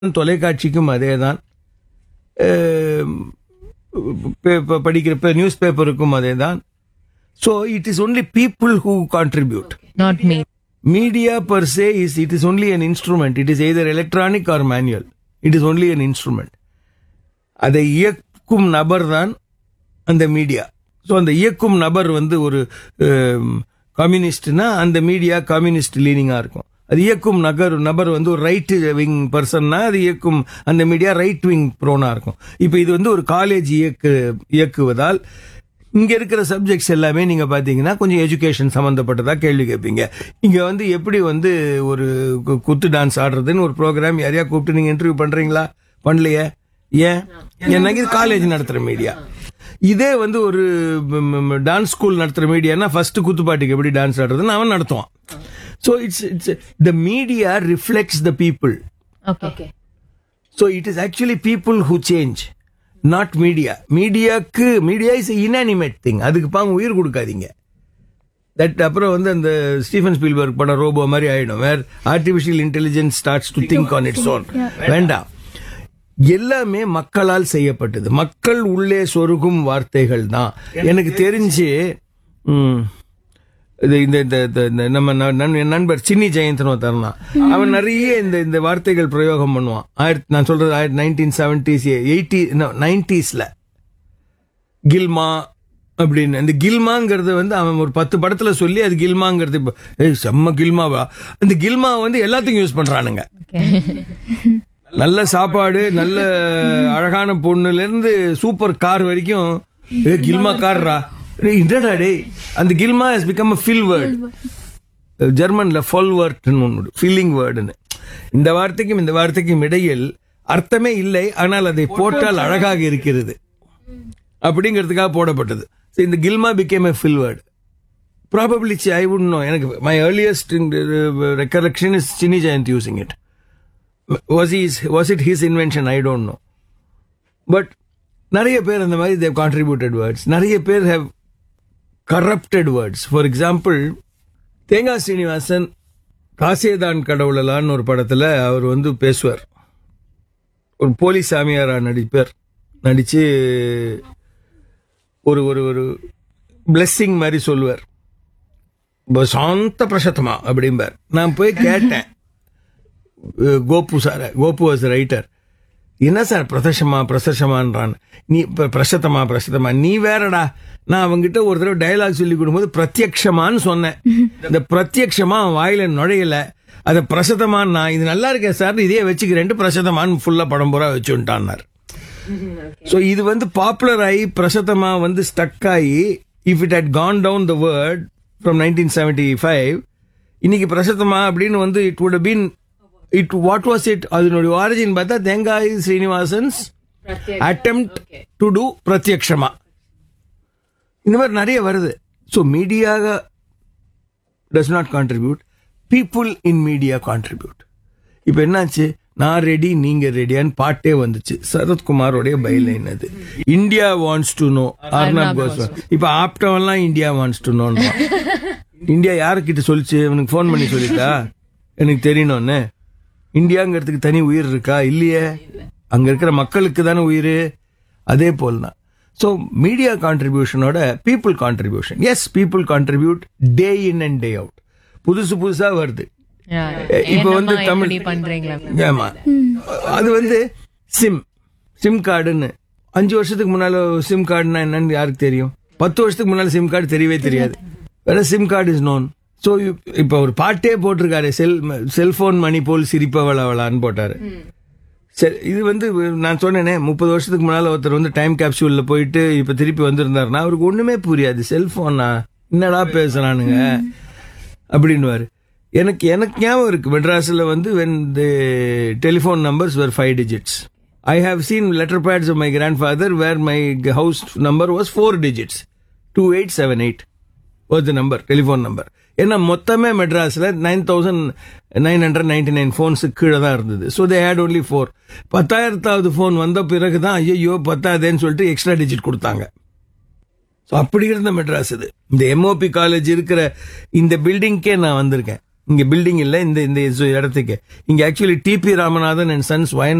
தொலைக்காட்சிக்கும் அதே தான் படிக்கிற நியூஸ் பேப்பருக்கும் அதே தான் so it is only people who contribute not me. media per se is it is only an instrument it is either electronic or manual it is only an instrument அதை இயக்கும் நபர் தான் அந்த மீடியா ஸோ அந்த இயக்கும் நபர் வந்து ஒரு கம்யூனிஸ்ட்னா அந்த மீடியா கம்யூனிஸ்ட் லீனிங்காக இருக்கும் அது இயக்கும் நகர் நபர் வந்து ஒரு ரைட் விங் பர்சன்னா அது இயக்கும் அந்த மீடியா ரைட் விங் ப்ரோனா இருக்கும் இப்போ இது வந்து ஒரு காலேஜ் இயக்கு இயக்குவதால் இங்க இருக்கிற சப்ஜெக்ட்ஸ் எல்லாமே நீங்க பாத்தீங்கன்னா கொஞ்சம் எஜுகேஷன் சம்பந்தப்பட்டதா கேள்வி கேட்பீங்க இங்க வந்து எப்படி வந்து ஒரு கு- குத்து டான்ஸ் ஆடுறதுன்னு ஒரு ப்ரோக்ராம் யாரையா கூப்பிட்டு நீங்க இன்டர்வியூ பண்றீங்களா பண்ணலையே ஏன் எனக்கு காலேஜ் நடத்துற மீடியா இதே வந்து ஒரு டான்ஸ் ஸ்கூல் நடத்துற மீடியானா ஃபர்ஸ்ட் குத்துப்பாட்டுக்கு எப்படி டான்ஸ் ஆடுறதுன்னு அவன் நடத்துவான் so it's it's the media reflects the people Okay. So it is actually people who change not media மீடியாக்கு மீடியா இஸ் இன்அனிமேட் திங் அதுக்கு பாங்க உயிர் கொடுக்காதீங்க தட் அப்புறம் வந்து அந்த ஸ்டீஃபன் ஸ்பீல்பர்க் படம் ரோபோ மாதிரி ஆயிடும் where artificial intelligence starts to think on its own வேண்டாம் எல்லாமே மக்களால் செய்யப்பட்டது மக்கள் உள்ளே சொருகும் வார்த்தைகள் தான் எனக்கு தெரிஞ்சு ம், இது இந்த இந்த இந்த- இந்த நம்ம ந- நண்- என் நண்பர் சின்னி ஜெயந்தன் ஒருத்தன் தான் அவன் நிறைய இந்த இந்த வார்த்தைகள் பிரயோகம் பண்ணுவான் ஆயிரத்தி நான் சொல்றது ஆயிரத்தி நைன்டீன் செவன்டிஸ் எயிட்டி நைன்டிஸ்ல கில்மா அப்படின்னு அந்த கில்மாங்கிறது வந்து அவன் ஒரு பத்து படத்துல சொல்லி அது கில்மாங்கிறது இப்ப, ஏய் செம்ம கில்மாவா அந்த கில்மா வந்து எல்லாத்துக்கும் யூஸ் பண்றானுங்க நல்ல சாப்பாடு நல்ல அழகான பொண்ணுல இருந்து சூப்பர் கார் வரைக்கும் ஏ கில்மா கார்ரா டேய், என்னடா டேய் அந்த கில்மா has become a fill word ஜெர்மன்ல ஃபொல் வேர்ட்னு ஒன்று ஃபீலிங் வேர்டுன்னு இந்த வார்த்தைக்கும் இந்த வார்த்தைக்கும் இடையில் அர்த்தமே இல்லை ஆனால் அதை போட்டால் அழகாக இருக்கிறது அப்படிங்கிறதுக்காக போடப்பட்டது So, இந்த கில்மா became a fill word probably I would know எனக்கு மை ஏர்லியஸ்ட் ரெக்கலெக்ஷன் இஸ் சினி Jayant using it was is was it his invention I don't know but நிறைய பேர் அந்த மாதிரி தேவ் கான்ட்ரிபியூட்டட் வேர்ட்ஸ் நிறைய பேர் have corrupted words for example Thengai Srinivasan காசேதான் கடவுளலான்னு ஒரு படத்துல அவர் வந்து பேசுவார் ஒரு போலீஸ் சாமியாரா நடிப்பார் நடிச்சு ஒரு ஒரு ஒரு பிளெஸ்ஸிங் மாதிரி சொல்லுவார் "ப- சாந்த பிரசத்தமா அப்படிம்பார் நான் போய் கேட்டேன் அஹ் Gopu sir Gopu was writer என்ன சார் பிரதர்ஷமா பிரசர்ஷமான்றான் நீ இப்ப பிரசத்தமா பிரசத்தமா நீ வேறடா நான் அவங்கிட்ட ஒரு தடவை டயலாக் சொல்லி கொடுக்கும்போது பிரத்யக்ஷமான்னு சொன்னேன் இந்த பிரத்யக்ஷமா அவன் வாயில நுழையல அதை பிரசதமான் நான் இது நல்லா இருக்கேன் சார் இதே வச்சுக்கிறேன்ட்டு பிரசதமான்னு ஃபுல்லா படம் பூரா வச்சுட்டான்னார் ஸோ இது வந்து பாப்புலர் ஆகி பிரசத்தமா வந்து ஸ்டக் ஆகி if it had gone down the word from nineteen seventy five இன்னைக்கு பிரசத்தமா அப்படின்னு வந்து it would have been it what was it அதனுடைய ஆரிஜின் பார்த்தா தேங்காய் ஸ்ரீனிவாசன்ஸ் attempt டு டூ பிரத்யக்ஷமா இந்த மாதிரி நிறைய வருது ஸோ மீடியாக does not contribute people in media contribute இப்போ என்னாச்சு நான் ரெடி நீங்க ரெடியான்னு பாட்டே வந்துச்சு சரத்குமாரோடைய பைலைன் அது India wants to know Arnab Goswami இப்ப ஆப்டவெல்லாம் இந்தியா வாண்ட்ஸ் டு நோன்றான் இந்தியா யாருக்கிட்ட சொல்லிச்சு இவனுக்கு ஃபோன் பண்ணி சொல்லிட்டா எனக்கு தெரியணும்னு இந்தியாங்கிறதுக்கு தனி உயிர் இருக்கா இல்லையே அங்க இருக்கிற மக்களுக்கு தானே உயிர் அதே போல் தான் ஸோ மீடியா கான்ட்ரிபியூஷனோட people contribution yes people contribute day in and day out புதுசு புதுசா வருது Yeah. இப்ப வந்து என்னம்மா தமிழ் இப்படி பண்றீங்களா ஆமா அது வந்து சிம் சிம் கார்டுன்னு அஞ்சு வருஷத்துக்கு முன்னால சிம் கார்டுனா என்னன்னு யாருக்கு தெரியும் பத்து வருஷத்துக்கு முன்னால சிம் கார்டு தெரியவே தெரியாது வேற SIM card is known so இப்ப ஒரு பாட்டே போட்டிருக்காரு செல் செல்போன் மணி போல் சிரிப்பவளவளான்னு போட்டாரு சரி இது வந்து நான் சொன்னேனே முப்பது வருஷத்துக்கு முன்னால ஒருத்தர் வந்து டைம் கேப்சூல்ல போயிட்டு இப்ப திருப்பி வந்திருந்தாருன்னா அவருக்கு ஒண்ணுமே புரியாது செல்போனா என்னடா பேசுறானுங்க அப்படின்னுவாரு எனக்கு எனக்கு ஞாபகம் இருக்கு மெட்ராஸ்ல வந்து when the telephone numbers were five digits I have seen letter pads of my grandfather where my house number was four digits two eight seven eight was the number telephone number ஏன்னா மொத்தமே மெட்ராஸ்ல nine thousand nine hundred ninety nine ஃபோன்ஸு கீழே தான் இருந்தது so they had only four பத்தாயிரத்தாவது phone வந்த பிறகு தான் ஐயோ பத்தாதேன்னு சொல்லிட்டு எக்ஸ்ட்ரா டிஜிட் கொடுத்தாங்க ஸோ அப்படி இருந்த மெட்ராஸ் இது இந்த எம்ஓபி காலேஜ் இருக்கிற இந்த பில்டிங்க்கே நான் வந்திருக்கேன் இங்க பில்டிங் இல்ல இந்த இந்த இடத்துக்கு இங்க actually TP Ramanathan and sons